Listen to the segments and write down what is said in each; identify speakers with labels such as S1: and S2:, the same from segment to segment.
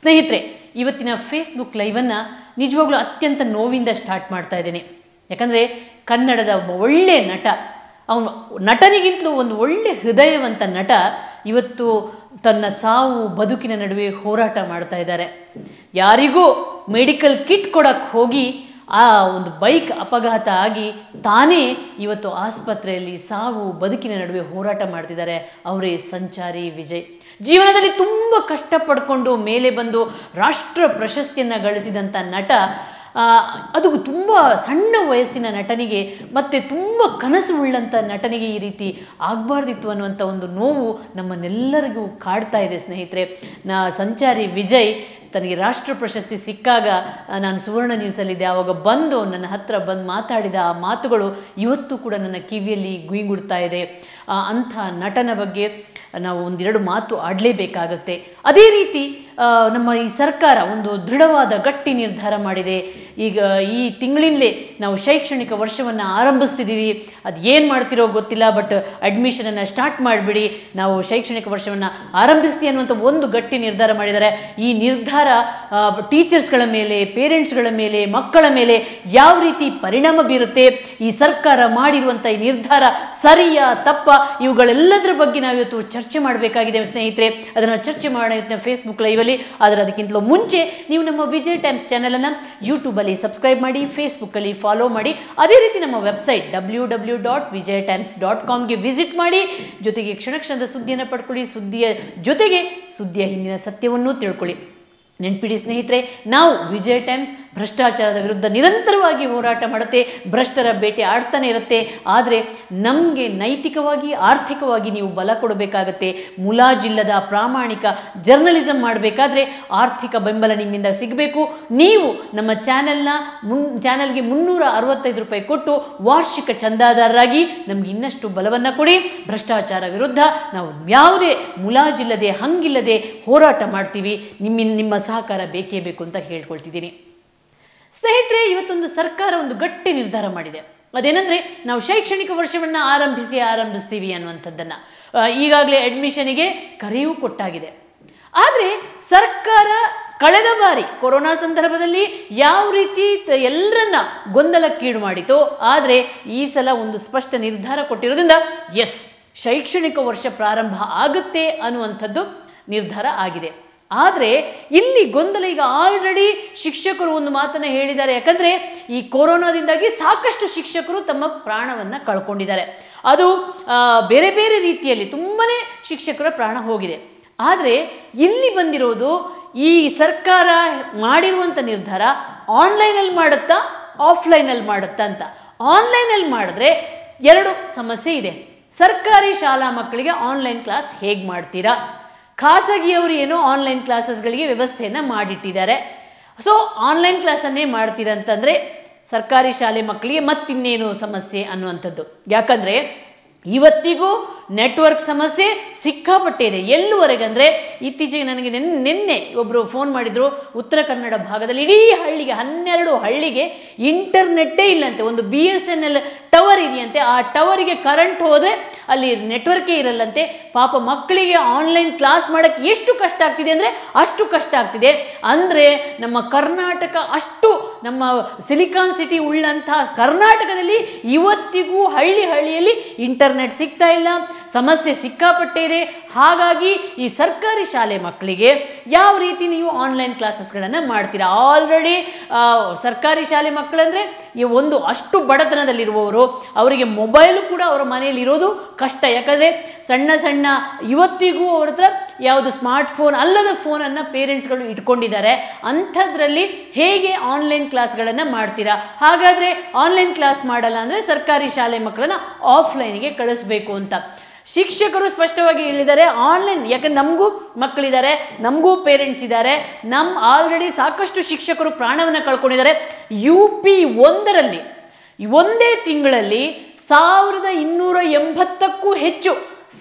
S1: ಸ್ನೇಹಿತರೆ ಇವತ್ತಿನ ಫೇಸ್ಬುಕ್ ಲೈವನ್ನು ನಿಜವಾಗ್ಲೂ ಅತ್ಯಂತ ನೋವಿಂದ ಸ್ಟಾರ್ಟ್ ಮಾಡ್ತಾ ಇದ್ದೀನಿ ಯಾಕಂದರೆ ಕನ್ನಡದ ಒಬ್ಬ ಒಳ್ಳೆಯ ನಟ ಅವನು ನಟನಿಗಿಂತಲೂ ಒಂದು ಒಳ್ಳೆ ಹೃದಯವಂತ ನಟ ಇವತ್ತು ತನ್ನ ಸಾವು ಬದುಕಿನ ನಡುವೆ ಹೋರಾಟ ಮಾಡ್ತಾ ಇದ್ದಾರೆ ಯಾರಿಗೂ ಮೆಡಿಕಲ್ ಕಿಟ್ ಕೊಡಕ್ಕೆ ಹೋಗಿ ಆ ಒಂದು ಬೈಕ್ ಅಪಘಾತ ಆಗಿ ತಾನೇ ಇವತ್ತು ಆಸ್ಪತ್ರೆಯಲ್ಲಿ ಸಾವು ಬದುಕಿನ ನಡುವೆ ಹೋರಾಟ ಮಾಡ್ತಿದ್ದಾರೆ ಅವರೇ ಸಂಚಾರಿ ವಿಜಯ್ ಜೀವನದಲ್ಲಿ ತುಂಬ ಕಷ್ಟ ಪಡ್ಕೊಂಡು ಮೇಲೆ ಬಂದು ರಾಷ್ಟ್ರ ಪ್ರಶಸ್ತಿಯನ್ನು ಗಳಿಸಿದಂಥ ನಟ ಆ, ಅದು ತುಂಬ ಸಣ್ಣ ವಯಸ್ಸಿನ ನಟನಿಗೆ ಮತ್ತು ತುಂಬ ಕನಸು ಉಳ್ಳಂಥ ನಟನಿಗೆ ಈ ರೀತಿ ಆಗಬಾರ್ದಿತ್ತು ಅನ್ನುವಂಥ ಒಂದು ನೋವು ನಮ್ಮನ್ನೆಲ್ಲರಿಗೂ ಕಾಡ್ತಾ ಇದೆ ಸ್ನೇಹಿತರೆ ನಾ ಸಂಚಾರಿ ವಿಜಯ್ ತನಗೆ ರಾಷ್ಟ್ರ ಪ್ರಶಸ್ತಿ ಸಿಕ್ಕಾಗ ಆ, ನಾನು ಸುವರ್ಣ ನ್ಯೂಸಲ್ಲಿದ್ದೆ ಆವಾಗ ಬಂದು ನನ್ನ ಹತ್ರ ಬಂದು ಮಾತಾಡಿದ ಆ ಮಾತುಗಳು ಇವತ್ತು ಕೂಡ ನನ್ನ ಕಿವಿಯಲ್ಲಿ ಗುಯಿಂಗುಡ್ತಾ ಇದೆ ಆ, ಅಂಥ ನಟನ ಬಗ್ಗೆ ನಾವು ಒಂದೆರಡು ಮಾತು ಆಡಲೇಬೇಕಾಗತ್ತೆ ಅದೇ ರೀತಿ ಆ, ನಮ್ಮ ಈ ಸರ್ಕಾರ ಒಂದು ದೃಢವಾದ ಗಟ್ಟಿ ನಿರ್ಧಾರ ಮಾಡಿದೆ ಈಗ ಈ ತಿಂಗಳಿಂದಲೇ ನಾವು ಶೈಕ್ಷಣಿಕ ವರ್ಷವನ್ನು ಆರಂಭಿಸ್ತಿದ್ದೀವಿ ಅದು ಏನು ಮಾಡ್ತಿರೋ ಗೊತ್ತಿಲ್ಲ ಬಟ್ ಅಡ್ಮಿಷನನ್ನು ಸ್ಟಾರ್ಟ್ ಮಾಡಿಬಿಡಿ ನಾವು ಶೈಕ್ಷಣಿಕ ವರ್ಷವನ್ನು ಆರಂಭಿಸ್ತೀವಿ ಅನ್ನುವಂಥ ಒಂದು ಗಟ್ಟಿ ನಿರ್ಧಾರ ಮಾಡಿದ್ದಾರೆ ಈ ನಿರ್ಧಾರ ಟೀಚರ್ಸ್ಗಳ ಮೇಲೆ ಪೇರೆಂಟ್ಸ್ಗಳ ಮೇಲೆ ಮಕ್ಕಳ ಮೇಲೆ ಯಾವ ರೀತಿ ಪರಿಣಾಮ ಬೀರುತ್ತೆ ಈ ಸರ್ಕಾರ ಮಾಡಿರುವಂಥ ಈ ನಿರ್ಧಾರ ಸರಿಯಾ ತಪ್ಪ ಇವುಗಳೆಲ್ಲದರ ಬಗ್ಗೆ ನಾವಿವತ್ತು ಚರ್ಚೆ ಮಾಡಬೇಕಾಗಿದೆ ಸ್ನೇಹಿತರೆ ಅದನ್ನು ಚರ್ಚೆ ಮಾಡೋಣ ಫೇಸ್ಬುಕ್ ಲೈವಲ್ಲಿ ಆದರೆ ಅದಕ್ಕಿಂತಲೂ ಮುಂಚೆ ನೀವು ನಮ್ಮ ವಿಜಯ್ ಟೈಮ್ಸ್ ಚಾನಲನ್ನು ಯೂಟ್ಯೂಬಲ್ಲಿ ಸಬ್ಸ್ಕ್ರೈಬ್ ಮಾಡಿ ಫೇಸ್ಬುಕ್ಕಲ್ಲಿ ಫಾಲೋ ಮಾಡಿ ಅದೇ ರೀತಿ ನಮ್ಮ website W W dot Vijay Times dot ಕಾಮ್ಗೆ ವಿಸಿಟ್ ಮಾಡಿ ಜೊತೆಗೆ ಕ್ಷಣ ಕ್ಷಣದ ಸುದ್ದಿಯನ್ನು ಪಡ್ಕೊಳ್ಳಿ ಸುದ್ದಿಯ ಜೊತೆಗೆ ಸುದ್ದಿಯ ಹಿಂದಿನ ಸತ್ಯವನ್ನೂ ತಿಳ್ಕೊಳ್ಳಿ ನೆನ್ಪಿಡಿ ಸ್ನೇಹಿತರೆ ನಾವು ವಿಜಯ್ ಟೈಮ್ಸ್ ಭ್ರಷ್ಟಾಚಾರದ ವಿರುದ್ಧ ನಿರಂತರವಾಗಿ ಹೋರಾಟ ಮಾಡುತ್ತೆ ಭ್ರಷ್ಟರ ಬೇಟೆ ಆಡ್ತಾನೆ ಇರುತ್ತೆ ಆದರೆ ನಮಗೆ ನೈತಿಕವಾಗಿ ಆರ್ಥಿಕವಾಗಿ ನೀವು ಬಲ ಕೊಡಬೇಕಾಗತ್ತೆ ಮುಲಾಜಿಲ್ಲದ ಪ್ರಾಮಾಣಿಕ ಜರ್ನಲಿಸಮ್ ಮಾಡಬೇಕಾದ್ರೆ ಆರ್ಥಿಕ ಬೆಂಬಲ ನಿಮ್ಮಿಂದ ಸಿಗಬೇಕು ನೀವು ನಮ್ಮ ಚಾನೆಲ್ನ ಮುನ್ ಚಾನೆಲ್ಗೆ ಮುನ್ನೂರ ಅರವತ್ತೈದು ರೂಪಾಯಿ ಕೊಟ್ಟು ವಾರ್ಷಿಕ ಚಂದಾದಾರರಾಗಿ ನಮ್ಗೆ ಇನ್ನಷ್ಟು ಬಲವನ್ನು ಕೊಡಿ ಭ್ರಷ್ಟಾಚಾರ ವಿರುದ್ಧ ನಾವು ಯಾವುದೇ ಮುಲಾಜಿಲ್ಲದೆ ಹಂಗಿಲ್ಲದೆ ಹೋರಾಟ ಮಾಡ್ತೀವಿ ನಿಮ್ಮ ನಿಮ್ಮ ಸಹಕಾರ ಬೇಕೇ ಬೇಕು ಅಂತ ಹೇಳ್ಕೊಳ್ತಿದ್ದೀನಿ ಸ್ನೇಹಿತರೆ ಇವತ್ತೊಂದು ಸರ್ಕಾರ ಒಂದು ಗಟ್ಟಿ ನಿರ್ಧಾರ ಮಾಡಿದೆ ಅದೇನೆಂದರೆ ನಾವು ಶೈಕ್ಷಣಿಕ ವರ್ಷವನ್ನು ಆರಂಭಿಸಿ ಆರಂಭಿಸ್ತೀವಿ ಅನ್ನುವಂಥದ್ದನ್ನು ಈಗಾಗಲೇ ಅಡ್ಮಿಷನಿಗೆ ಕರೆಯೂ ಕೊಟ್ಟಾಗಿದೆ ಆದರೆ ಸರ್ಕಾರ ಕಳೆದ ಬಾರಿ ಕೊರೋನಾ ಸಂದರ್ಭದಲ್ಲಿ ಯಾವ ರೀತಿ ತ- ಎಲ್ಲರನ್ನ ಗೊಂದಲಕ್ಕೀಡು ಮಾಡಿತೋ ಆದರೆ ಈ ಸಲ ಒಂದು ಸ್ಪಷ್ಟ ನಿರ್ಧಾರ ಕೊಟ್ಟಿರೋದ್ರಿಂದ ಎಸ್ ಶೈಕ್ಷಣಿಕ ವರ್ಷ ಪ್ರಾರಂಭ ಆಗುತ್ತೆ ಅನ್ನುವಂಥದ್ದು ನಿರ್ಧಾರ ಆಗಿದೆ ಆದರೆ ಇಲ್ಲಿ ಗೊಂದಲ ಈಗ ಆಲ್ರೆಡಿ ಶಿಕ್ಷಕರು ಒಂದು ಮಾತನ್ನು ಹೇಳಿದ್ದಾರೆ ಯಾಕಂದರೆ ಈ ಕೊರೋನಾದಿಂದಾಗಿ ಸಾಕಷ್ಟು ಶಿಕ್ಷಕರು ತಮ್ಮ ಪ್ರಾಣವನ್ನು ಕಳ್ಕೊಂಡಿದ್ದಾರೆ ಅದು ಆ, ಬೇರೆ ಬೇರೆ ರೀತಿಯಲ್ಲಿ ತುಂಬನೇ ಶಿಕ್ಷಕರ ಪ್ರಾಣ ಹೋಗಿದೆ ಆದರೆ ಇಲ್ಲಿ ಬಂದಿರೋದು ಈ ಸರ್ಕಾರ ಮಾಡಿರುವಂಥ ನಿರ್ಧಾರ ಆನ್ಲೈನಲ್ಲಿ ಮಾಡುತ್ತಾ ಆಫ್ಲೈನಲ್ಲಿ ಮಾಡುತ್ತಾ ಅಂತ ಆನ್ಲೈನಲ್ಲಿ ಮಾಡಿದ್ರೆ ಎರಡು ಸಮಸ್ಯೆ ಇದೆ ಸರ್ಕಾರಿ ಶಾಲಾ ಮಕ್ಕಳಿಗೆ ಆನ್ಲೈನ್ ಕ್ಲಾಸ್ ಹೇಗೆ ಮಾಡ್ತೀರಾ ಖಾಸಗಿಯವರು ಏನೋ ಆನ್ಲೈನ್ ಕ್ಲಾಸಸ್ಗಳಿಗೆ ವ್ಯವಸ್ಥೆಯನ್ನು ಮಾಡಿಟ್ಟಿದ್ದಾರೆ ಸೊ ಆನ್ಲೈನ್ ಕ್ಲಾಸನ್ನೇ ಮಾಡ್ತೀರಾ ಅಂತಂದರೆ ಸರ್ಕಾರಿ ಶಾಲೆ ಮಕ್ಕಳಿಗೆ ಮತ್ತಿನ್ನೇನು ಸಮಸ್ಯೆ ಅನ್ನುವಂಥದ್ದು ಯಾಕಂದರೆ ಇವತ್ತಿಗೂ ನೆಟ್ವರ್ಕ್ ಸಮಸ್ಯೆ ಸಿಕ್ಕಾಪಟ್ಟೆ ಇದೆ ಎಲ್ಲುವರೆಗೆ ಅಂದರೆ ಇತ್ತೀಚೆಗೆ ನನಗೆ ನೆನ್ ನಿನ್ನೆ ಒಬ್ಬರು ಫೋನ್ ಮಾಡಿದರು ಉತ್ತರ ಕನ್ನಡ ಭಾಗದಲ್ಲಿ ಇಡೀ ಹಳ್ಳಿಗೆ ಹನ್ನೆರಡು ಹಳ್ಳಿಗೆ ಇಂಟರ್ನೆಟ್ಟೇ ಇಲ್ಲಂತೆ ಒಂದು B S N L tower ಇದೆಯಂತೆ ಆ ಟವರಿಗೆ ಕರೆಂಟ್ ಹೋದರೆ ಅಲ್ಲಿ ನೆಟ್ವರ್ಕೇ ಇರಲ್ಲಂತೆ ಪಾಪ ಮಕ್ಕಳಿಗೆ ಆನ್ಲೈನ್ ಕ್ಲಾಸ್ ಮಾಡೋಕ್ಕೆ ಎಷ್ಟು ಕಷ್ಟ ಆಗ್ತಿದೆ ಅಂದರೆ ಅಷ್ಟು ಕಷ್ಟ ಆಗ್ತಿದೆ ಅಂದರೆ ನಮ್ಮ ಕರ್ನಾಟಕ ಅಷ್ಟು ನಮ್ಮ ಸಿಲಿಕಾನ್ ಸಿಟಿ ಉಳ್ಳಂತಹ ಕರ್ನಾಟಕದಲ್ಲಿ ಇವತ್ತಿಗೂ ಹಳ್ಳಿ ಹಳ್ಳಿಯಲ್ಲಿ ಇಂಟರ್ನೆಟ್ ಸಿಗ್ತಾ ಇಲ್ಲ ಸಮಸ್ಯೆ ಸಿಕ್ಕಾಪಟ್ಟೆ ಇದೆ ಹಾಗಾಗಿ ಈ ಸರ್ಕಾರಿ ಶಾಲೆ ಮಕ್ಕಳಿಗೆ ಯಾವ ರೀತಿ ನೀವು ಆನ್ಲೈನ್ ಕ್ಲಾಸಸ್ಗಳನ್ನು ಮಾಡ್ತೀರಾ ಆಲ್ರೆಡಿ ಸರ್ಕಾರಿ ಶಾಲೆ ಮಕ್ಕಳಂದರೆ ಈ ಒಂದು ಅಷ್ಟು ಬಡತನದಲ್ಲಿರುವವರು ಅವರಿಗೆ ಮೊಬೈಲು ಕೂಡ ಅವರ ಮನೆಯಲ್ಲಿ ಇರೋದು ಕಷ್ಟ ಯಾಕಂದರೆ ಸಣ್ಣ ಸಣ್ಣ ಇವತ್ತಿಗೂ ಅವ್ರ ಹತ್ರ ಯಾವುದು ಸ್ಮಾರ್ಟ್ ಫೋನ್ ಅಲ್ಲದ ಫೋನನ್ನು ಪೇರೆಂಟ್ಸ್ಗಳು ಇಟ್ಕೊಂಡಿದ್ದಾರೆ ಅಂಥದ್ರಲ್ಲಿ ಹೇಗೆ ಆನ್ಲೈನ್ ಕ್ಲಾಸ್ಗಳನ್ನು ಮಾಡ್ತೀರಾ ಹಾಗಾದರೆ ಆನ್ಲೈನ್ ಕ್ಲಾಸ್ ಮಾಡಲ್ಲ ಅಂದರೆ ಸರ್ಕಾರಿ ಶಾಲೆ ಮಕ್ಕಳನ್ನ ಆಫ್ಲೈನ್ಗೆ ಕಳಿಸ್ಬೇಕು ಅಂತ ಶಿಕ್ಷಕರು ಸ್ಪಷ್ಟವಾಗಿ ಹೇಳಿದ್ದಾರೆ ಆನ್ಲೈನ್ ಯಾಕಂದ್ರೆ ನಮಗೂ ಮಕ್ಕಳಿದ್ದಾರೆ ನಮಗೂ ಪೇರೆಂಟ್ಸ್ ಇದ್ದಾರೆ ನಮ್ಮ ಆಲ್ರೆಡಿ ಸಾಕಷ್ಟು ಶಿಕ್ಷಕರು ಪ್ರಾಣವನ್ನು ಕಳ್ಕೊಂಡಿದ್ದಾರೆ ಯು ಪಿ ಒಂದರಲ್ಲಿ ಒಂದೇ ತಿಂಗಳಲ್ಲಿ ಸಾವಿರದ ಇನ್ನೂರ ಎಂಬತ್ತಕ್ಕೂ ಹೆಚ್ಚು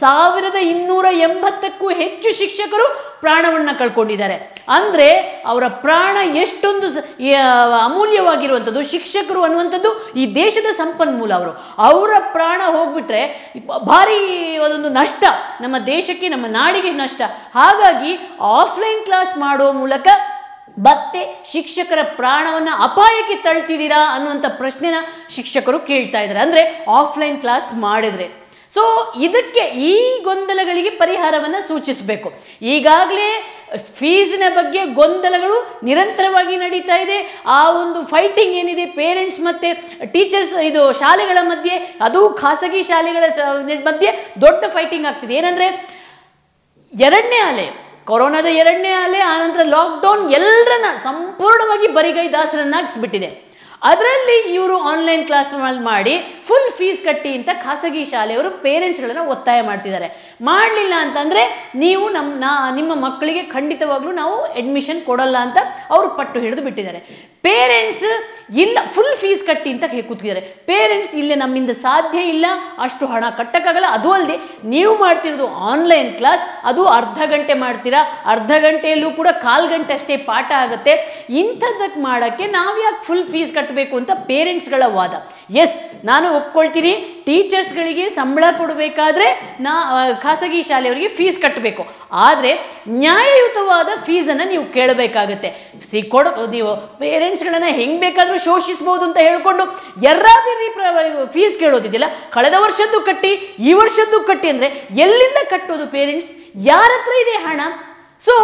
S1: ಸಾವಿರದ ಇನ್ನೂರ ಎಂಬತ್ತಕ್ಕೂ ಹೆಚ್ಚು ಶಿಕ್ಷಕರು ಪ್ರಾಣವನ್ನು ಕಳ್ಕೊಂಡಿದ್ದಾರೆ ಅಂದರೆ ಅವರ ಪ್ರಾಣ ಎಷ್ಟೊಂದು ಸ- ಈ, ಆ, ಅಮೂಲ್ಯವಾಗಿರುವಂಥದ್ದು ಶಿಕ್ಷಕರು ಅನ್ನುವಂಥದ್ದು ಈ ದೇಶದ ಸಂಪನ್ಮೂಲ ಅವರು ಅವರ ಪ್ರಾಣ ಹೋಗ್ಬಿಟ್ರೆ ಭಾರಿ ಅದೊಂದು ನಷ್ಟ ನಮ್ಮ ದೇಶಕ್ಕೆ ನಮ್ಮ ನಾಡಿಗೆ ನಷ್ಟ ಹಾಗಾಗಿ ಆಫ್ಲೈನ್ ಕ್ಲಾಸ್ ಮಾಡುವ ಮೂಲಕ ಮತ್ತೆ ಶಿಕ್ಷಕರ ಪ್ರಾಣವನ್ನು ಅಪಾಯಕ್ಕೆ ತಳ್ತಿದ್ದೀರಾ ಅನ್ನುವಂಥ ಪ್ರಶ್ನೆನ ಶಿಕ್ಷಕರು ಕೇಳ್ತಾ ಇದ್ದಾರೆ ಅಂದರೆ ಆಫ್ಲೈನ್ ಕ್ಲಾಸ್ ಮಾಡಿದ್ರೆ ಸೊ ಇದಕ್ಕೆ ಈ ಗೊಂದಲಗಳಿಗೆ ಪರಿಹಾರವನ್ನು ಸೂಚಿಸಬೇಕು ಈಗಾಗಲೇ ಫೀಸಿನ ಬಗ್ಗೆ ಗೊಂದಲಗಳು ನಿರಂತರವಾಗಿ ನಡೀತಾ ಇದೆ ಆ ಒಂದು ಫೈಟಿಂಗ್ ಏನಿದೆ ಪೇರೆಂಟ್ಸ್ ಮತ್ತು ಟೀಚರ್ಸ್ ಇದು ಶಾಲೆಗಳ ಮಧ್ಯೆ ಅದು ಖಾಸಗಿ ಶಾಲೆಗಳ ಸ- ಮಧ್ಯೆ ದೊಡ್ಡ ಫೈಟಿಂಗ್ ಆಗ್ತಿದೆ ಏನಂದರೆ ಎರಡನೇ ಅಲೆ ಕೊರೋನಾದ ಎರಡನೇ ಅಲೆ ಆನಂತರ ಲಾಕ್ಡೌನ್ ಎಲ್ಲರನ್ನ ಸಂಪೂರ್ಣವಾಗಿ ಬರಿಗೈ ದಾಸರನ್ನಾಗಿಸ್ಬಿಟ್ಟಿದೆ ಅದರಲ್ಲಿ ಇವರು ಆನ್ಲೈನ್ ಕ್ಲಾಸ್ ಮಾಡಿ ಫುಲ್ ಫೀಸ್ ಕಟ್ಟಿ ಅಂತ ಖಾಸಗಿ ಶಾಲೆಯವರು ಪೇರೆಂಟ್ಸ್ಗಳನ್ನು ಒತ್ತಾಯ ಮಾಡ್ತಿದ್ದಾರೆ ಮಾಡಲಿಲ್ಲ ಅಂತಂದರೆ ನೀವು ನಮ್ಮ ನಾ ನಿಮ್ಮ ಮಕ್ಕಳಿಗೆ ಖಂಡಿತವಾಗ್ಲೂ ನಾವು ಅಡ್ಮಿಷನ್ ಕೊಡಲ್ಲ ಅಂತ ಅವರು ಪಟ್ಟು ಹಿಡಿದು ಬಿಟ್ಟಿದ್ದಾರೆ ಪೇರೆಂಟ್ಸ್ ಇಲ್ಲ ಫುಲ್ ಫೀಸ್ ಕಟ್ಟಿ ಅಂತ ಹೇ- ಕೂತ್ಕಿದ್ದಾರೆ ಪೇರೆಂಟ್ಸ್ ಇಲ್ಲೇ ನಮ್ಮಿಂದ ಸಾಧ್ಯ ಇಲ್ಲ ಅಷ್ಟು ಹಣ ಕಟ್ಟಕ್ಕಾಗಲ್ಲ ಅದು ಅಲ್ಲದೆ ನೀವು ಮಾಡ್ತಿರೋದು ಆನ್ಲೈನ್ ಕ್ಲಾಸ್ ಅದು ಅರ್ಧ ಗಂಟೆ ಮಾಡ್ತೀರಾ ಅರ್ಧ ಗಂಟೆಯಲ್ಲೂ ಕೂಡ ಕಾಲು ಗಂಟೆ ಅಷ್ಟೇ ಪಾಠ ಆಗುತ್ತೆ ಇಂಥದ್ದಕ್ಕೆ ಮಾಡೋಕ್ಕೆ ನಾವು ಯಾಕೆ ಫುಲ್ ಫೀಸ್ ಕಟ್ಟಬೇಕು ಅಂತ ಪೇರೆಂಟ್ಸ್ಗಳ ವಾದ ಎಸ್ ನಾನು ಒಪ್ಕೊಳ್ತೀನಿ ಟೀಚರ್ಸ್ಗಳಿಗೆ ಸಂಬಳ ಕೊಡಬೇಕಾದ್ರೆ ನಾ ಆ, ಖಾಸಗಿ ಶಾಲೆಯವರಿಗೆ ಫೀಸ್ ಕಟ್ಟಬೇಕು ಆದರೆ ನ್ಯಾಯಯುತವಾದ ಫೀಸನ್ನು ನೀವು ಕೇಳಬೇಕಾಗತ್ತೆ ಸಿ ಕೊಡ ನೀವು ಪೇರೆಂಟ್ಸ್ಗಳನ್ನು ಹೆಂಗೆ ಬೇಕಾದರೂ ಶೋಷಿಸ್ಬೋದು ಅಂತ ಹೇಳ್ಕೊಂಡು ಎರ್ರಾಬಿರ್ರಿ ಫೀಸ್ ಕೇಳೋದಿದೆಯಲ್ಲ ಕಳೆದ ವರ್ಷದ್ದು ಕಟ್ಟಿ ಈ ವರ್ಷದ್ದು ಕಟ್ಟಿ ಅಂದರೆ ಎಲ್ಲಿಂದ ಕಟ್ಟೋದು ಪೇರೆಂಟ್ಸ್ ಯಾರ ಹತ್ರ ಇದೆ ಹಣ ಸೊ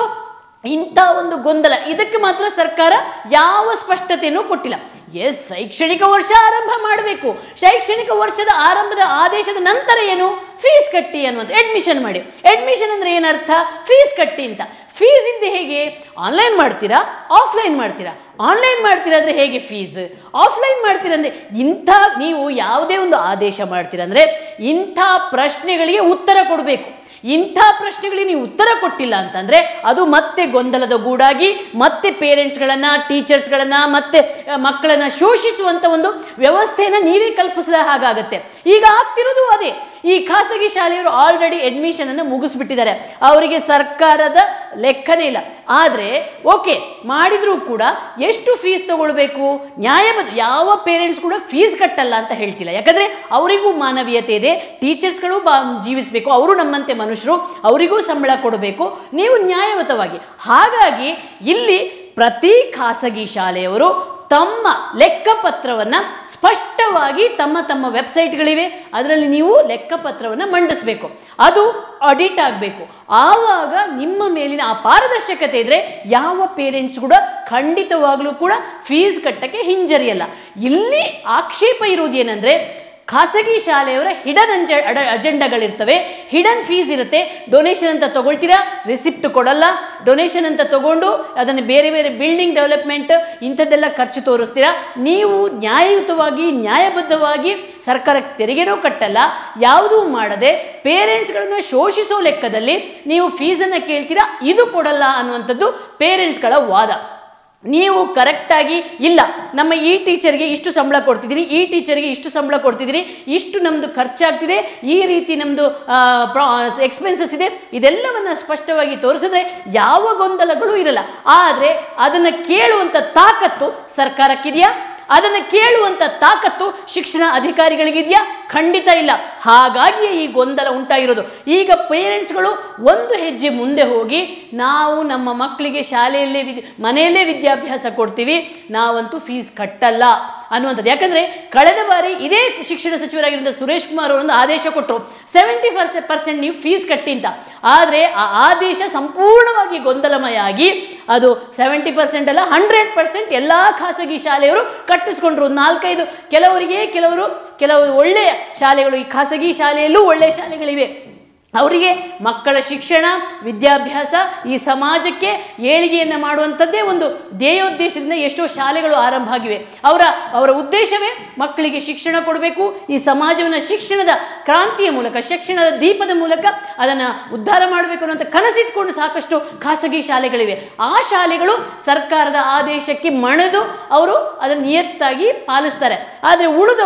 S1: ಇಂಥ ಒಂದು ಗೊಂದಲ ಇದಕ್ಕೆ ಮಾತ್ರ ಸರ್ಕಾರ ಯಾವ ಸ್ಪಷ್ಟತೆಯೂ ಕೊಟ್ಟಿಲ್ಲ ಎಸ್ ಶೈಕ್ಷಣಿಕ ವರ್ಷ ಆರಂಭ ಮಾಡಬೇಕು ಶೈಕ್ಷಣಿಕ ವರ್ಷದ ಆರಂಭದ ಆದೇಶದ ನಂತರ ಏನು ಫೀಸ್ ಕಟ್ಟಿ ಅನ್ನುವಂಥ ಅಡ್ಮಿಷನ್ ಮಾಡಿ ಅಡ್ಮಿಷನ್ ಅಂದರೆ ಏನರ್ಥ ಫೀಸ್ ಕಟ್ಟಿ ಅಂತ ಫೀಸ್ ಇಂದ ಹೇಗೆ ಆನ್ಲೈನ್ ಮಾಡ್ತೀರಾ ಆಫ್ಲೈನ್ ಮಾಡ್ತೀರಾ ಆನ್ಲೈನ್ ಮಾಡ್ತೀರಾ ಅಂದರೆ ಹೇಗೆ ಫೀಸ್ ಆಫ್ಲೈನ್ ಮಾಡ್ತೀರಾ ಅಂದರೆ ಇಂಥ ನೀವು ಯಾವುದೇ ಒಂದು ಆದೇಶ ಮಾಡ್ತೀರಾ ಅಂದರೆ ಇಂಥ ಪ್ರಶ್ನೆಗಳಿಗೆ ಉತ್ತರ ಕೊಡಬೇಕು ಇಂಥ ಪ್ರಶ್ನೆಗಳಿಗೆ ನೀವು ಉತ್ತರ ಕೊಟ್ಟಿಲ್ಲ ಅಂತಂದರೆ ಅದು ಮತ್ತೆ ಗೊಂದಲದ ಗೂಡಾಗಿ ಮತ್ತೆ ಪೇರೆಂಟ್ಸ್ಗಳನ್ನು ಟೀಚರ್ಸ್ಗಳನ್ನು ಮತ್ತೆ ಮಕ್ಕಳನ್ನು ಶೋಷಿಸುವಂಥ ಒಂದು ವ್ಯವಸ್ಥೆಯನ್ನು ನೀವೇ ಕಲ್ಪಿಸಿದ ಹಾಗಾಗತ್ತೆ ಈಗ ಆಗ್ತಿರೋದು ಅದೇ ಈ ಖಾಸಗಿ ಶಾಲೆಯವರು ಆಲ್ರೆಡಿ ಅಡ್ಮಿಷನನ್ನು ಮುಗಿಸ್ಬಿಟ್ಟಿದ್ದಾರೆ ಅವರಿಗೆ ಸರ್ಕಾರದ ಲೆಕ್ಕನೇ ಇಲ್ಲ ಆದರೆ ಓಕೆ ಮಾಡಿದರೂ ಕೂಡ ಎಷ್ಟು ಫೀಸ್ ತಗೊಳ್ಬೇಕು ನ್ಯಾಯಬದ್ಧ ಯಾವ ಪೇರೆಂಟ್ಸ್ ಕೂಡ ಫೀಸ್ ಕಟ್ಟಲ್ಲ ಅಂತ ಹೇಳ್ತಿಲ್ಲ ಯಾಕಂದರೆ ಅವರಿಗೂ ಮಾನವೀಯತೆ ಇದೆ ಟೀಚರ್ಸ್ಗಳು ಬಾ ಜೀವಿಸಬೇಕು ಅವರು ನಮ್ಮಂತೆ ಮನುಷ್ಯರು ಅವರಿಗೂ ಸಂಬಳ ಕೊಡಬೇಕು ನೀವು ನ್ಯಾಯಯುತವಾಗಿ ಹಾಗಾಗಿ ಇಲ್ಲಿ ಪ್ರತಿ ಖಾಸಗಿ ಶಾಲೆಯವರು ತಮ್ಮ ಲೆಕ್ಕಪತ್ರವನ್ನು ಸ್ಪಷ್ಟವಾಗಿ ತಮ್ಮ ತಮ್ಮ ವೆಬ್ಸೈಟ್ಗಳಿವೆ ಅದರಲ್ಲಿ ನೀವು ಲೆಕ್ಕಪತ್ರವನ್ನು ಮಂಡಿಸಬೇಕು ಅದು ಆಡಿಟ್ ಆಗಬೇಕು ಆವಾಗ ನಿಮ್ಮ ಮೇಲಿನ ಆ ಪಾರದರ್ಶಕತೆ ಇದ್ದರೆ ಯಾವ ಪೇರೆಂಟ್ಸ್ ಕೂಡ ಖಂಡಿತವಾಗ್ಲೂ ಕೂಡ ಫೀಸ್ ಕಟ್ಟಕ್ಕೆ ಹಿಂಜರಿಯಲ್ಲ ಇಲ್ಲಿ ಆಕ್ಷೇಪ ಇರೋದೇನೆಂದರೆ ಖಾಸಗಿ ಶಾಲೆಯವರ ಹಿಡನ್ ಅಂಜ ಅಡ ಅಜೆಂಡಾಗಳಿರ್ತವೆ ಹಿಡನ್ ಫೀಸ್ ಇರುತ್ತೆ ಡೊನೇಷನ್ ಅಂತ ತಗೊಳ್ತೀರಾ ರಿಸಿಪ್ಟ್ ಕೊಡಲ್ಲ ಡೊನೇಷನ್ ಅಂತ ತಗೊಂಡು ಅದನ್ನು ಬೇರೆ ಬೇರೆ ಬಿಲ್ಡಿಂಗ್ ಡೆವಲಪ್ಮೆಂಟ್ ಇಂಥದ್ದೆಲ್ಲ ಖರ್ಚು ತೋರಿಸ್ತೀರಾ ನೀವು ನ್ಯಾಯಯುತವಾಗಿ ನ್ಯಾಯಬದ್ಧವಾಗಿ ಸರ್ಕಾರಕ್ಕೆ ತೆರಿಗೆನೂ ಕಟ್ಟಲ್ಲ ಯಾವುದೂ ಮಾಡದೆ ಪೇರೆಂಟ್ಸ್ಗಳನ್ನ ಶೋಷಿಸೋ ಲೆಕ್ಕದಲ್ಲಿ ನೀವು ಫೀಸನ್ನು ಕೇಳ್ತೀರಾ ಇದು ಕೊಡಲ್ಲ ಅನ್ನುವಂಥದ್ದು ಪೇರೆಂಟ್ಸ್ಗಳ ವಾದ ನೀವು ಕರೆಕ್ಟಾಗಿ ಇಲ್ಲ ನಮ್ಮ ಈ ಟೀಚರ್ಗೆ ಇಷ್ಟು ಸಂಬಳ ಕೊಡ್ತಿದ್ದೀನಿ ಈ ಟೀಚರ್ಗೆ ಇಷ್ಟು ಸಂಬಳ ಕೊಡ್ತಿದ್ದೀನಿ ಇಷ್ಟು ನಮ್ಮದು ಖರ್ಚಾಗ್ತಿದೆ ಈ ರೀತಿ ನಮ್ಮದು ಎಕ್ಸ್ಪೆನ್ಸಸ್ ಇದೆ ಇದೆಲ್ಲವನ್ನು ಸ್ಪಷ್ಟವಾಗಿ ತೋರಿಸಿದ್ರೆ ಯಾವ ಗೊಂದಲಗಳು ಇರಲ್ಲ ಆದರೆ ಅದನ್ನು ಕೇಳುವಂಥ ತಾಕತ್ತು ಸರ್ಕಾರಕ್ಕಿದೆಯಾ ಅದನ್ನು ಕೇಳುವಂಥ ತಾಕತ್ತು ಶಿಕ್ಷಣ ಅಧಿಕಾರಿಗಳಿಗಿದೆಯಾ ಖಂಡಿತ ಇಲ್ಲ ಹಾಗಾಗಿಯೇ ಈ ಗೊಂದಲ ಉಂಟಾಗಿರೋದು ಈಗ ಪೇರೆಂಟ್ಸ್ಗಳು ಒಂದು ಹೆಜ್ಜೆ ಮುಂದೆ ಹೋಗಿ ನಾವು ನಮ್ಮ ಮಕ್ಕಳಿಗೆ ಶಾಲೆಯಲ್ಲೇ ವಿದ್ ಮನೆಯಲ್ಲೇ ವಿದ್ಯಾಭ್ಯಾಸ ಕೊಡ್ತೀವಿ ನಾವಂತೂ ಫೀಸ್ ಕಟ್ಟಲ್ಲ ಅನ್ನುವಂಥದ್ದು ಯಾಕಂದರೆ ಕಳೆದ ಬಾರಿ ಇದೇ ಶಿಕ್ಷಣ ಸಚಿವರಾಗಿರುವಂಥ ಸುರೇಶ್ ಕುಮಾರ್ ಅವರೊಂದು ಆದೇಶ ಕೊಟ್ಟರು ಸೆವೆಂಟಿ ಪರ್ಸೆ ಪರ್ಸೆಂಟ್ ನೀವು ಫೀಸ್ ಕಟ್ಟಿ ಅಂತ ಆದರೆ ಆ ಆದೇಶ ಸಂಪೂರ್ಣವಾಗಿ ಗೊಂದಲಮಯ ಆಗಿ ಅದು ಸೆವೆಂಟಿ ಪರ್ಸೆಂಟ್ ಅಲ್ಲ ಹಂಡ್ರೆಡ್ ಪರ್ಸೆಂಟ್ ಎಲ್ಲ ಖಾಸಗಿ ಶಾಲೆಯವರು ಕಟ್ಟಿಸ್ಕೊಂಡ್ರು ನಾಲ್ಕೈದು ಕೆಲವರಿಗೆ ಕೆಲವರು ಕೆಲವು ಒಳ್ಳೆಯ ಶಾಲೆಗಳು ಈ ಖಾಸಗಿ ಶಾಲೆಯಲ್ಲೂ ಒಳ್ಳೆಯ ಶಾಲೆಗಳಿವೆ ಅವರಿಗೆ ಮಕ್ಕಳ ಶಿಕ್ಷಣ ವಿದ್ಯಾಭ್ಯಾಸ ಈ ಸಮಾಜಕ್ಕೆ ಏಳಿಗೆಯನ್ನು ಮಾಡುವಂಥದ್ದೇ ಒಂದು ಧ್ಯೇಯೋದ್ದೇಶದಿಂದ ಎಷ್ಟೋ ಶಾಲೆಗಳು ಆರಂಭ ಆಗಿವೆ ಅವರ ಅವರ ಉದ್ದೇಶವೇ ಮಕ್ಕಳಿಗೆ ಶಿಕ್ಷಣ ಕೊಡಬೇಕು ಈ ಸಮಾಜವನ್ನು ಶಿಕ್ಷಣದ ಕ್ರಾಂತಿಯ ಮೂಲಕ ಶಿಕ್ಷಣದ ದೀಪದ ಮೂಲಕ ಅದನ್ನು ಉದ್ಧಾರ ಮಾಡಬೇಕು ಅನ್ನೋಂಥ ಕನಸಿಟ್ಕೊಂಡು ಸಾಕಷ್ಟು ಖಾಸಗಿ ಶಾಲೆಗಳಿವೆ ಆ ಶಾಲೆಗಳು ಸರ್ಕಾರದ ಆದೇಶಕ್ಕೆ ಮಣಿದು ಅವರು ಅದನ್ನು ನಿಯತ್ತಾಗಿ ಪಾಲಿಸ್ತಾರೆ ಆದರೆ ಉಳಿದವರು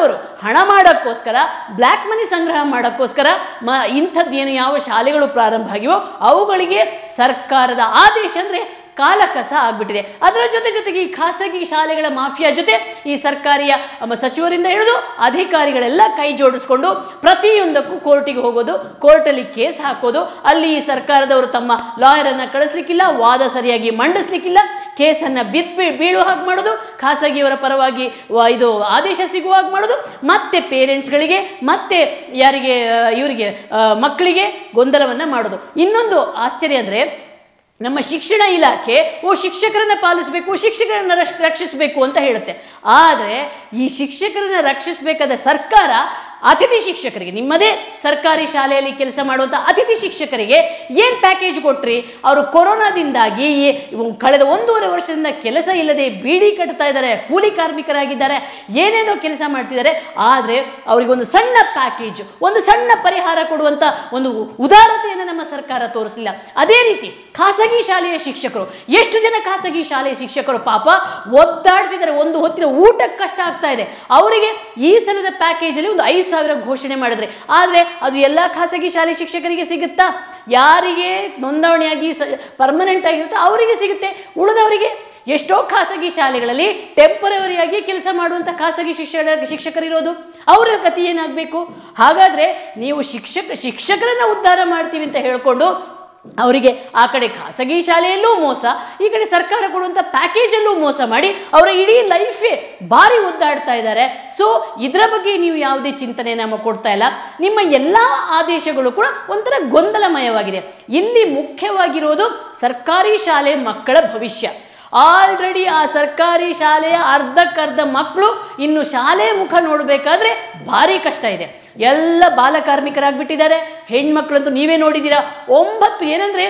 S1: ಹಣ ಮಾಡೋಕ್ಕೋಸ್ಕರ ಬ್ಲ್ಯಾಕ್ ಮನಿ ಸಂಗ್ರಹ ಮಾಡೋಕ್ಕೋಸ್ಕರ ಮ ಇಂಥದ್ದೇನು ಯಾವ ಶಾಲೆಗಳು ಪ್ರಾರಂಭ ಆಗಿವೋ ಅವುಗಳಿಗೆ ಸರ್ಕಾರದ ಆದೇಶ ಅಂದರೆ ಕಾಲಕಸ ಆಗ್ಬಿಟ್ಟಿದೆ ಅದರ ಜೊತೆ ಜೊತೆಗೆ ಈ ಖಾಸಗಿ ಶಾಲೆಗಳ ಮಾಫಿಯಾ ಜೊತೆ ಈ ಸರ್ಕಾರಿಯ ಅಮ, ಸಚಿವರಿಂದ ಹಿಡಿದು ಅಧಿಕಾರಿಗಳೆಲ್ಲ ಕೈ ಜೋಡಿಸ್ಕೊಂಡು ಪ್ರತಿಯೊಂದಕ್ಕೂ ಕೋರ್ಟಿಗೆ ಹೋಗೋದು ಕೋರ್ಟಲ್ಲಿ ಕೇಸ್ ಹಾಕೋದು ಅಲ್ಲಿ ಈ ಸರ್ಕಾರದವರು ತಮ್ಮ ಲಾಯರನ್ನು ಕಳಿಸ್ಲಿಕ್ಕಿಲ್ಲ ವಾದ ಸರಿಯಾಗಿ ಮಂಡಿಸ್ಲಿಕ್ಕಿಲ್ಲ ಕೇಸನ್ನು ಬಿತ್ ಬೀಳುವ ಹಾಗೆ ಮಾಡೋದು ಖಾಸಗಿಯವರ ಪರವಾಗಿ ವ- ಇದು ಆದೇಶ ಸಿಗುವ ಹಾಗೆ ಮಾಡೋದು ಮತ್ತೆ ಪೇರೆಂಟ್ಸ್ಗಳಿಗೆ ಮತ್ತೆ ಯಾರಿಗೆ ಆ, ಇವರಿಗೆ ಆ, ಮಕ್ಕಳಿಗೆ ಗೊಂದಲವನ್ನು ಮಾಡೋದು ಇನ್ನೊಂದು ಆಶ್ಚರ್ಯ ಅಂದರೆ ನಮ್ಮ ಶಿಕ್ಷಣ ಇಲಾಖೆ ಓ ಶಿಕ್ಷಕರನ್ನ ಪಾಲಿಸಬೇಕು ಶಿಕ್ಷಕರನ್ನ ರಕ್ಷ ರಕ್ಷಿಸಬೇಕು ಅಂತ ಹೇಳುತ್ತೆ ಆದರೆ ಈ ಶಿಕ್ಷಕರನ್ನ ರಕ್ಷಿಸಬೇಕಾದ ಸರ್ಕಾರ ಅತಿಥಿ ಶಿಕ್ಷಕರಿಗೆ ನಿಮ್ಮದೇ ಸರ್ಕಾರಿ ಶಾಲೆಯಲ್ಲಿ ಕೆಲಸ ಮಾಡುವಂಥ ಅತಿಥಿ ಶಿಕ್ಷಕರಿಗೆ ಏನು ಪ್ಯಾಕೇಜ್ ಕೊಟ್ರಿ ಅವರು ಕೊರೋನಾದಿಂದಾಗಿ ಈ ಕಳೆದ ಒಂದೂವರೆ ವರ್ಷದಿಂದ ಕೆಲಸ ಇಲ್ಲದೆ ಬೀಡಿ ಕಟ್ತಾ ಇದ್ದಾರೆ ಕೂಲಿ ಕಾರ್ಮಿಕರಾಗಿದ್ದಾರೆ ಏನೇನೋ ಕೆಲಸ ಮಾಡ್ತಿದ್ದಾರೆ ಆದರೆ ಅವರಿಗೊಂದು ಸಣ್ಣ ಪ್ಯಾಕೇಜ್ ಒಂದು ಸಣ್ಣ ಪರಿಹಾರ ಕೊಡುವಂಥ ಒಂದು ಉದಾರತೆಯನ್ನು ನಮ್ಮ ಸರ್ಕಾರ ತೋರಿಸಲಿಲ್ಲ ಅದೇ ರೀತಿ ಖಾಸಗಿ ಶಾಲೆಯ ಶಿಕ್ಷಕರು ಎಷ್ಟು ಜನ ಖಾಸಗಿ ಶಾಲೆಯ ಶಿಕ್ಷಕರು ಪಾಪ ಒದ್ದಾಡ್ತಿದ್ದಾರೆ ಒಂದು ಹೊತ್ತಿನ ಊಟಕ್ಕೆ ಕಷ್ಟ ಆಗ್ತಾ ಇದೆ ಅವರಿಗೆ ಈ ಸಲದ ಪ್ಯಾಕೇಜಲ್ಲಿ ಒಂದು ಐದು ಸಾವಿರ ಘೋಷಣೆ ಮಾಡಿದ್ರೆ ಆದರೆ ಅದು ಎಲ್ಲ ಖಾಸಗಿ ಶಾಲೆ ಶಿಕ್ಷಕರಿಗೆ ಸಿಗುತ್ತಾ ಯಾರಿಗೆ ನೋಂದಣಿಯಾಗಿ ಸ ಪರ್ಮನೆಂಟ್ ಆಗಿರುತ್ತೋ ಅವರಿಗೆ ಸಿಗುತ್ತೆ ಉಳಿದವರಿಗೆ ಎಷ್ಟೋ ಖಾಸಗಿ ಶಾಲೆಗಳಲ್ಲಿ ಟೆಂಪರವರಿಯಾಗಿ ಕೆಲಸ ಮಾಡುವಂಥ ಖಾಸಗಿ ಶಿಕ್ಷಣ ಶಿಕ್ಷಕರಿರೋದು ಅವರ ಗತಿ ಏನಾಗಬೇಕು ಹಾಗಾದರೆ ನೀವು ಶಿಕ್ಷಕ ಶಿಕ್ಷಕರನ್ನ ಉದ್ಧಾರ ಮಾಡ್ತೀವಿ ಅಂತ ಹೇಳ್ಕೊಂಡು ಅವರಿಗೆ ಆ ಕಡೆ ಖಾಸಗಿ ಶಾಲೆಯಲ್ಲೂ ಮೋಸ ಈ ಕಡೆ ಸರ್ಕಾರ ಕೊಡುವಂಥ ಪ್ಯಾಕೇಜಲ್ಲೂ ಮೋಸ ಮಾಡಿ ಅವರ ಇಡೀ ಲೈಫೇ ಭಾರಿ ಒದ್ದಾಡ್ತಾ ಇದ್ದಾರೆ ಸೊ ಇದರ ಬಗ್ಗೆ ನೀವು ಯಾವುದೇ ಚಿಂತನೆ ನಮ್ಮ ಕೊಡ್ತಾ ಇಲ್ಲ ನಿಮ್ಮ ಎಲ್ಲ ಆದೇಶಗಳು ಕೂಡ ಒಂಥರ ಗೊಂದಲಮಯವಾಗಿದೆ ಇಲ್ಲಿ ಮುಖ್ಯವಾಗಿರೋದು ಸರ್ಕಾರಿ ಶಾಲೆ ಮಕ್ಕಳ ಭವಿಷ್ಯ ಆಲ್ರೆಡಿ ಆ ಸರ್ಕಾರಿ ಶಾಲೆಯ ಅರ್ಧಕ್ಕರ್ಧ ಮಕ್ಕಳು ಇನ್ನು ಶಾಲೆ ಮುಖ ನೋಡಬೇಕಾದ್ರೆ ಭಾರಿ ಕಷ್ಟ ಇದೆ ಎಲ್ಲ ಬಾಲಕಾರ್ಮಿಕರಾಗ್ಬಿಟ್ಟಿದ್ದಾರೆ ಹೆಣ್ಮಕ್ಳಂತೂ ನೀವೇ ನೋಡಿದ್ದೀರಾ ಒಂಬತ್ತು ಏನಂದರೆ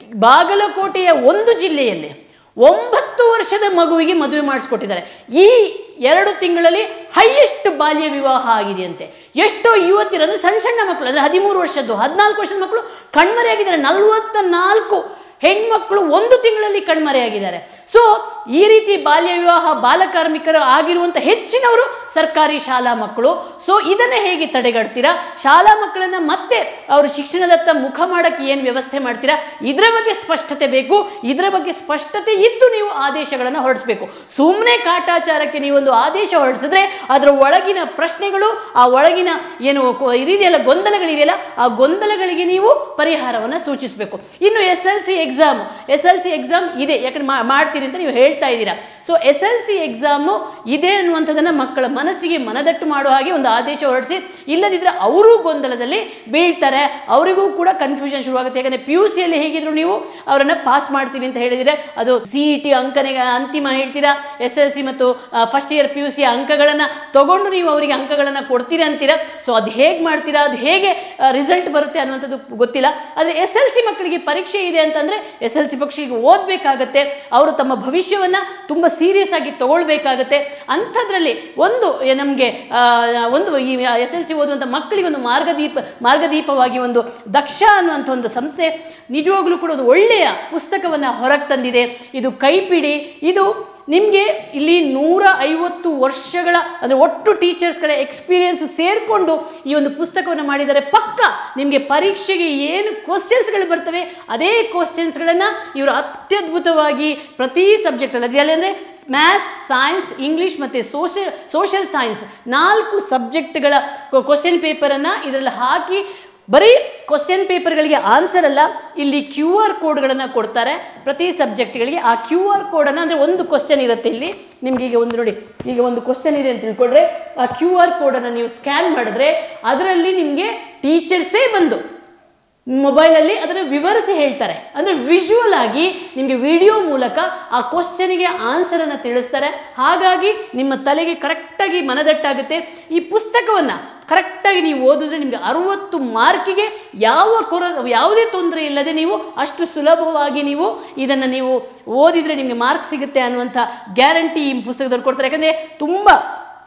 S1: ಬಾಗಲಕೋಟೆಯ ಒಂದು ಜಿಲ್ಲೆಯಲ್ಲಿ ಒಂಬತ್ತು ವರ್ಷದ ಮಗುವಿಗೆ ಮದುವೆ ಮಾಡಿಸ್ಕೊಟ್ಟಿದ್ದಾರೆ ಈ ಎರಡು ತಿಂಗಳಲ್ಲಿ ಹೈಯೆಸ್ಟ್ ಬಾಲ್ಯ ವಿವಾಹ ಆಗಿದೆಯಂತೆ ಎಷ್ಟೋ ಯುವತಿಯರು ಅಂದರೆ ಸಣ್ಣ ಸಣ್ಣ ಮಕ್ಕಳು ಅಂದರೆ ಹದಿಮೂರು ವರ್ಷದ್ದು ಹದಿನಾಲ್ಕು ವರ್ಷದ ಮಕ್ಕಳು ಕಣ್ಮರೆಯಾಗಿದ್ದಾರೆ ನಲವತ್ತ ನಾಲ್ಕು ಹೆಣ್ಮಕ್ಳು ಒಂದು ತಿಂಗಳಲ್ಲಿ ಕಣ್ಮರೆಯಾಗಿದ್ದಾರೆ ಸೊ ಈ ರೀತಿ ಬಾಲ್ಯ ವಿವಾಹ ಬಾಲಕಾರ್ಮಿಕರು ಆಗಿರುವಂಥ ಹೆಚ್ಚಿನವರು ಸರ್ಕಾರಿ ಶಾಲಾ ಮಕ್ಕಳು ಸೊ ಇದನ್ನು ಹೇಗೆ ತಡೆಗಟ್ತೀರಾ ಶಾಲಾ ಮಕ್ಕಳನ್ನು ಮತ್ತೆ ಅವರು ಶಿಕ್ಷಣದತ್ತ ಮುಖ ಮಾಡೋಕ್ಕೆ ಏನು ವ್ಯವಸ್ಥೆ ಮಾಡ್ತೀರಾ ಇದರ ಬಗ್ಗೆ ಸ್ಪಷ್ಟತೆ ಬೇಕು ಇದರ ಬಗ್ಗೆ ಸ್ಪಷ್ಟತೆ ಇದ್ದು ನೀವು ಆದೇಶಗಳನ್ನು ಹೊರಡಿಸ್ಬೇಕು ಸುಮ್ಮನೆ ಕಾಟಾಚಾರಕ್ಕೆ ನೀವೊಂದು ಆದೇಶ ಹೊರಡಿಸಿದ್ರೆ ಅದರ ಒಳಗಿನ ಪ್ರಶ್ನೆಗಳು ಆ ಒಳಗಿನ ಏನು ಕೊ- ಇದೆಯಲ್ಲ ಗೊಂದಲಗಳಿವೆಯಲ್ಲ ಆ ಗೊಂದಲಗಳಿಗೆ ನೀವು ಪರಿಹಾರವನ್ನು ಸೂಚಿಸಬೇಕು ಇನ್ನು S L C exam S L C exam ಇದೆ ಯಾಕಂದ್ರೆ ಮಾ- ಮಾಡ್ತೀರಿ ಅಂತ ನೀವು ಹೇಳ್ತಾ ಇದ್ದೀರಾ so S L C exam ಇದೆ ಅನ್ನುವಂಥದ್ದನ್ನು ಮಕ್ಕಳ ಮನಸ್ಸಿಗೆ ಮನದಟ್ಟು ಮಾಡೋ ಹಾಗೆ ಒಂದು ಆದೇಶ ಹೊರಡಿಸಿ ಇಲ್ಲದಿದ್ದರೆ ಅವರೂ ಗೊಂದಲದಲ್ಲಿ ಬೀಳ್ತಾರೆ ಅವರಿಗೂ ಕೂಡ ಕನ್ಫ್ಯೂಷನ್ ಶುರುವಾಗುತ್ತೆ ಯಾಕಂದರೆ ಪಿ ಯು ಸಿಯಲ್ಲಿ ಹೇಗಿದ್ರು ನೀವು ಅವರನ್ನು ಪಾಸ್ ಮಾಡ್ತೀವಿ ಅಂತ ಹೇಳಿದರೆ ಅದು ಸಿ ಇ ಟಿ ಅಂಕನಿಗೆ ಅಂತಿಮ ಹೇಳ್ತೀರಾ ಎಸ್ ಎಲ್ ಸಿ ಮತ್ತು first year P U C ಅಂಕಗಳನ್ನು ತಗೊಂಡು ನೀವು ಅವರಿಗೆ ಅಂಕಗಳನ್ನು ಕೊಡ್ತೀರಾ ಅಂತೀರಾ ಸೊ ಅದು ಹೇಗೆ ಮಾಡ್ತೀರಾ ಅದು ಹೇಗೆ ರಿಸಲ್ಟ್ ಬರುತ್ತೆ ಅನ್ನುವಂಥದ್ದು ಗೊತ್ತಿಲ್ಲ ಆದರೆ ಎಸ್ ಎಲ್ ಸಿ ಮಕ್ಕಳಿಗೆ ಪರೀಕ್ಷೆ ಇದೆ ಅಂತಂದರೆ ಎಸ್ ಎಲ್ ಸಿ ಪಕ್ಷಿಗೆ ಓದಬೇಕಾಗತ್ತೆ ಅವರು ತಮ್ಮ ಭವಿಷ್ಯವನ್ನು ತುಂಬ ಸೀರಿಯಸ್ ಆಗಿ ತಗೊಳ್ಬೇಕಾಗತ್ತೆ ಅಂಥದ್ರಲ್ಲಿ ಒಂದು ನಮಗೆ ಒಂದು ಈ ಎಸ್ ಎಲ್ ಸಿ ಓದುವಂಥ ಮಕ್ಕಳಿಗೆ ಒಂದು ಮಾರ್ಗದೀಪ ಮಾರ್ಗದೀಪವಾಗಿ ಒಂದು ದಕ್ಷ ಅನ್ನುವಂಥ ಒಂದು ಸಂಸ್ಥೆ ನಿಜವಾಗ್ಲೂ ಕೂಡ ಒಂದು ಒಳ್ಳೆಯ ಪುಸ್ತಕವನ್ನು ಹೊರಗೆ ತಂದಿದೆ ಇದು ಕೈಪಿಡಿ ಇದು ನಿಮಗೆ ಇಲ್ಲಿ ನೂರ ಐವತ್ತು ವರ್ಷಗಳ ಅಂದರೆ ಒಟ್ಟು ಟೀಚರ್ಸ್ಗಳ ಎಕ್ಸ್ಪೀರಿಯನ್ಸ್ ಸೇರಿಕೊಂಡು ಈ ಒಂದು ಪುಸ್ತಕವನ್ನು ಮಾಡಿದರೆ ಪಕ್ಕ ನಿಮಗೆ ಪರೀಕ್ಷೆಗೆ ಏನು ಕ್ವಶನ್ಸ್ಗಳು ಬರ್ತವೆ ಅದೇ ಕ್ವಶನ್ಸ್ಗಳನ್ನು ಇವರು ಅತ್ಯದ್ಭುತವಾಗಿ ಪ್ರತಿ ಸಬ್ಜೆಕ್ಟಲ್ಲಿ ಅದರಲ್ಲಿ ಅಂದರೆ ಮ್ಯಾಥ್ಸ್ ಸೈನ್ಸ್ ಇಂಗ್ಲೀಷ್ ಮತ್ತು ಸೋಷಿಯಲ್ ಸೋಷಿಯಲ್ ಸೈನ್ಸ್ ನಾಲ್ಕು ಸಬ್ಜೆಕ್ಟ್ಗಳ ಕ್ವಶನ್ ಪೇಪರನ್ನು ಇದರಲ್ಲಿ ಹಾಕಿ ಬರೀ ಕ್ವಶನ್ ಪೇಪರ್ಗಳಿಗೆ ಆನ್ಸರ್ ಅಲ್ಲ ಇಲ್ಲಿ ಕ್ಯೂ ಆರ್ ಕೋಡ್ಗಳನ್ನು ಕೊಡ್ತಾರೆ ಪ್ರತಿ ಸಬ್ಜೆಕ್ಟ್ಗಳಿಗೆ ಆ ಕ್ಯೂ ಆರ್ ಕೋಡನ್ನು ಅಂದರೆ ಒಂದು ಕ್ವಶನ್ ಇರುತ್ತೆ ಇಲ್ಲಿ ನಿಮ್ಗೆ ಈಗ ಒಂದು ನೋಡಿ ಈಗ ಒಂದು ಕ್ವಶನ್ ಇದೆ ಅಂತ ತಿಳ್ಕೊಂಡ್ರೆ ಆ ಕ್ಯೂ ಆರ್ ಕೋಡನ್ನು ನೀವು ಸ್ಕ್ಯಾನ್ ಮಾಡಿದ್ರೆ ಅದರಲ್ಲಿ ನಿಮಗೆ ಟೀಚರ್ಸೇ ಬಂದು ಮೊಬೈಲಲ್ಲಿ ಅದನ್ನು ವಿವರಿಸಿ ಹೇಳ್ತಾರೆ ಅಂದರೆ ವಿಜುವಲ್ ಆಗಿ ನಿಮಗೆ ವಿಡಿಯೋ ಮೂಲಕ ಆ ಕ್ವಶನಿಗೆ ಆನ್ಸರನ್ನು ತಿಳಿಸ್ತಾರೆ ಹಾಗಾಗಿ ನಿಮ್ಮ ತಲೆಗೆ ಕರೆಕ್ಟಾಗಿ ಮನದಟ್ಟಾಗುತ್ತೆ ಈ ಪುಸ್ತಕವನ್ನು ಕರೆಕ್ಟಾಗಿ ನೀವು ಓದಿದ್ರೆ ನಿಮಗೆ ಅರುವತ್ತು ಮಾರ್ಕಿಗೆ ಯಾವ ಕೊರ ಯಾವುದೇ ತೊಂದರೆ ಇಲ್ಲದೆ ನೀವು ಅಷ್ಟು ಸುಲಭವಾಗಿ ನೀವು ಇದನ್ನು ನೀವು ಓದಿದರೆ ನಿಮಗೆ ಮಾರ್ಕ್ ಸಿಗುತ್ತೆ ಅನ್ನುವಂಥ ಗ್ಯಾರಂಟಿ ಈ ಪುಸ್ತಕದಲ್ಲಿ ಕೊಡ್ತಾರೆ ಯಾಕಂದರೆ ತುಂಬ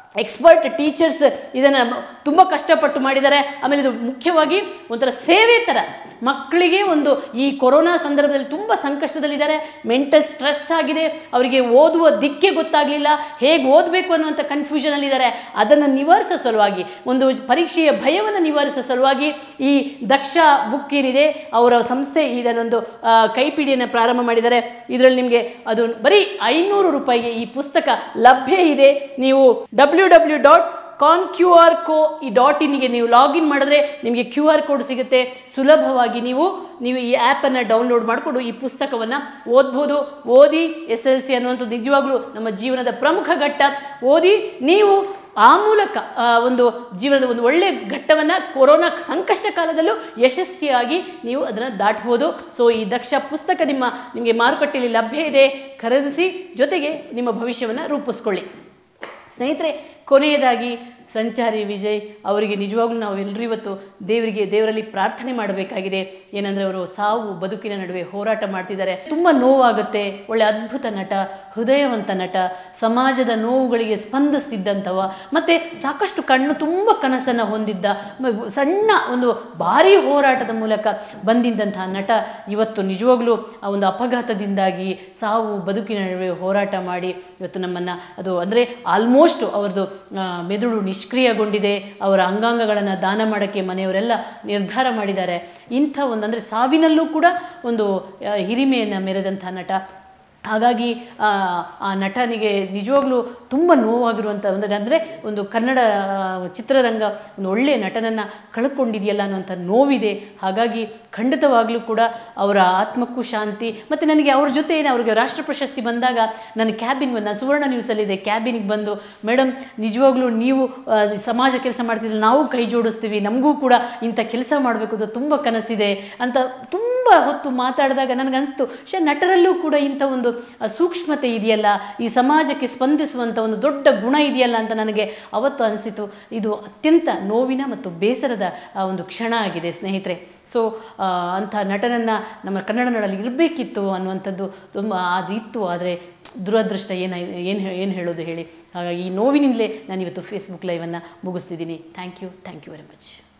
S1: ಎಕ್ಸ್ಪರ್ಟ್ ಟೀಚರ್ಸ್ ಇದನ್ನು ತುಂಬ ಕಷ್ಟಪಟ್ಟು ಮಾಡಿದ್ದಾರೆ ಆಮೇಲೆ ಇದು ಮುಖ್ಯವಾಗಿ ಒಂಥರ ಸೇವೆ ಥರ ಮಕ್ಕಳಿಗೆ ಒಂದು ಈ ಕೊರೋನಾ ಸಂದರ್ಭದಲ್ಲಿ ತುಂಬ ಸಂಕಷ್ಟದಲ್ಲಿದ್ದಾರೆ ಮೆಂಟಲ್ ಸ್ಟ್ರೆಸ್ ಆಗಿದೆ ಅವರಿಗೆ ಓದುವ ದಿಕ್ಕೆ ಗೊತ್ತಾಗಲಿಲ್ಲ ಹೇಗೆ ಓದಬೇಕು ಅನ್ನುವಂಥ ಕನ್ಫ್ಯೂಷನಲ್ಲಿದ್ದಾರೆ ಅದನ್ನು ನಿವಾರಿಸೋ ಸಲುವಾಗಿ ಒಂದು ಪರೀಕ್ಷೆಯ ಭಯವನ್ನು ನಿವಾರಿಸೋ ಸಲುವಾಗಿ ಈ ದಕ್ಷ ಬುಕ್ ಏನಿದೆ ಅವರ ಸಂಸ್ಥೆ ಇದನ್ನೊಂದು ಆ, ಕೈಪಿಡಿಯನ್ನು ಪ್ರಾರಂಭ ಮಾಡಿದ್ದಾರೆ ಇದರಲ್ಲಿ ನಿಮಗೆ ಅದು ಬರೀ ಐನೂರು ರೂಪಾಯಿಗೆ ಈ ಪುಸ್ತಕ ಲಭ್ಯ ಇದೆ ನೀವು ಡಬ್ಲ್ಯೂ ಡಬ್ಲ್ಯೂ ಡಾಟ್ ಕಾನ್ ಕ್ಯೂ ಆರ್ ಕೋ ಈ ಡಾಟ್ ಇನ್ಗೆ ನೀವು ಲಾಗಿನ್ ಮಾಡಿದ್ರೆ ನಿಮಗೆ ಕ್ಯೂ ಆರ್ ಕೋಡ್ ಸಿಗುತ್ತೆ ಸುಲಭವಾಗಿ ನೀವು ನೀವು ಈ ಆ್ಯಪನ್ನು ಡೌನ್ಲೋಡ್ ಮಾಡಿಕೊಂಡು ಈ ಪುಸ್ತಕವನ್ನು ಓದ್ಬೋದು ಓದಿ ಎಸ್ ಎಲ್ ಸಿ ಅನ್ನುವಂಥದ್ದು ನಿಜವಾಗ್ಲೂ ನಮ್ಮ ಜೀವನದ ಪ್ರಮುಖ ಘಟ್ಟ ಓದಿ ನೀವು ಆ ಮೂಲಕ ಆ, ಒಂದು ಜೀವನದ ಒಂದು ಒಳ್ಳೆಯ ಘಟ್ಟವನ್ನು ಕೊರೋನಾ ಸಂಕಷ್ಟ ಕಾಲದಲ್ಲೂ ಯಶಸ್ವಿಯಾಗಿ ನೀವು ಅದನ್ನು ದಾಟ್ಬೋದು ಸೊ ಈ ದಕ್ಷ ಪುಸ್ತಕ ನಿಮ್ಮ ನಿಮಗೆ ಮಾರುಕಟ್ಟೆಯಲ್ಲಿ ಲಭ್ಯ ಇದೆ ಖರೀದಿಸಿ ಜೊತೆಗೆ ನಿಮ್ಮ ಭವಿಷ್ಯವನ್ನು ರೂಪಿಸ್ಕೊಳ್ಳಿ ಸ್ನೇಹಿತರೆ ಕೊನೆಯದಾಗಿ ಸಂಚಾರಿ ವಿಜಯ್ ಅವರಿಗೆ ನಿಜವಾಗ್ಲೂ ನಾವು ಎಲ್ಲರೂ ಇವತ್ತು ದೇವರಿಗೆ ದೇವರಲ್ಲಿ ಪ್ರಾರ್ಥನೆ ಮಾಡಬೇಕಾಗಿದೆ ಏನಂದರೆ ಅವರು ಸಾವು ಬದುಕಿನ ನಡುವೆ ಹೋರಾಟ ಮಾಡ್ತಿದ್ದಾರೆ ತುಂಬ ನೋವಾಗುತ್ತೆ ಒಳ್ಳೆ ಅದ್ಭುತ ನಟ ಹೃದಯವಂತ ನಟ ಸಮಾಜದ ನೋವುಗಳಿಗೆ ಸ್ಪಂದಿಸ್ತಿದ್ದಂಥವ ಮತ್ತು ಸಾಕಷ್ಟು ಕಣ್ಣು ತುಂಬ ಕನಸನ್ನು ಹೊಂದಿದ್ದ ಮ- ಸಣ್ಣ ಒಂದು ಭಾರೀ ಹೋರಾಟದ ಮೂಲಕ ಬಂದಿದ್ದಂತಹ ನಟ ಇವತ್ತು ನಿಜವಾಗ್ಲೂ ಆ ಒಂದು ಅಪಘಾತದಿಂದಾಗಿ ಸಾವು ಬದುಕಿನ ನಡುವೆ ಹೋರಾಟ ಮಾಡಿ ಇವತ್ತು ನಮ್ಮನ್ನು ಅದು ಅಂದರೆ ಆಲ್ಮೋಸ್ಟ್ ಅವ್ರದ್ದು ಆ, ಮೆದುಳು ನಿಷ್ಕ್ರಿಯಗೊಂಡಿದೆ ಅವರ ಅಂಗಾಂಗಗಳನ್ನು ದಾನ ಮಾಡೋಕ್ಕೆ ಮನೆಯವರೆಲ್ಲ ನಿರ್ಧಾರ ಮಾಡಿದ್ದಾರೆ ಇಂಥ ಒಂದು ಅಂದರೆ ಸಾವಿನಲ್ಲೂ ಕೂಡ ಒಂದು ಆ, ಹಿರಿಮೆಯನ್ನು ಮೆರೆದಂಥ ನಟ ಹಾಗಾಗಿ ಆ, ಆ ನಟನಿಗೆ ನಿಜವಾಗ್ಲೂ ತುಂಬ ನೋವಾಗಿರುವಂಥ ಒಂದು ಅಂದರೆ ಒಂದು ಕನ್ನಡ ಆ, ಚಿತ್ರರಂಗ ಒಂದು ಒಳ್ಳೆಯ ನಟನನ್ನು ಕಳ್ಕೊಂಡಿದೆಯಲ್ಲ ಅನ್ನುವಂಥ ನೋವಿದೆ ಹಾಗಾಗಿ ಖಂಡಿತವಾಗ್ಲೂ ಕೂಡ ಅವರ ಆತ್ಮಕ್ಕೂ ಶಾಂತಿ ಮತ್ತು ನನಗೆ ಅವ್ರ ಜೊತೆ ಅವ್ರಿಗೆ ರಾಷ್ಟ್ರ ಪ್ರಶಸ್ತಿ ಬಂದಾಗ ನನ್ನ ಕ್ಯಾಬಿನ್ ಬಂದು ನಾನು ಸುವರ್ಣ ನ್ಯೂಸಲ್ಲಿದೆ ಕ್ಯಾಬಿನಿಗೆ ಬಂದು ಮೇಡಮ್ ನಿಜವಾಗ್ಲೂ ನೀವು ಆ, ಸಮಾಜ ಕೆಲಸ ಮಾಡ್ತಿದ್ರೆ ನಾವು ಕೈ ಜೋಡಿಸ್ತೀವಿ ನಮಗೂ ಕೂಡ ಇಂಥ ಕೆಲಸ ಮಾಡಬೇಕು ಅಂತ ತುಂಬ ಕನಸಿದೆ ಅಂತ ತುಂಬ ಹೊತ್ತು ಮಾತಾಡಿದಾಗ ನನಗನ್ನಿಸ್ತು ಶೇ ನಟರಲ್ಲೂ ಕೂಡ ಇಂಥ ಒಂದು ಆ, ಸೂಕ್ಷ್ಮತೆ ಇದೆಯಲ್ಲ ಈ ಸಮಾಜಕ್ಕೆ ಸ್ಪಂದಿಸುವಂಥ ಒಂದು ದೊಡ್ಡ ಗುಣ ಇದೆಯಲ್ಲ ಅಂತ ನನಗೆ ಅವತ್ತು ಅನಿಸಿತು ಇದು ಅತ್ಯಂತ ನೋವಿನ ಮತ್ತು ಬೇಸರದ ಆ, ಒಂದು ಕ್ಷಣ ಆಗಿದೆ ಸ್ನೇಹಿತರೆ ಸೊ ಅಂಥ ನಟನನ್ನು ನಮ್ಮ ಕನ್ನಡ ನಾಡಲ್ಲಿ ಇರಬೇಕಿತ್ತು ಅನ್ನುವಂಥದ್ದು ತುಂಬ ಅದಿತ್ತು ಆದರೆ ದುರದೃಷ್ಟ ಏನ ಏನು ಏನು ಹೇಳೋದು ಹೇಳಿ ಹಾಗಾಗಿ ಈ ನೋವಿನಿಂದಲೇ ನಾನಿವತ್ತು ಫೇಸ್ಬುಕ್ ಲೈವನ್ನು ಮುಗಿಸ್ತಿದ್ದೀನಿ thank you thank you very much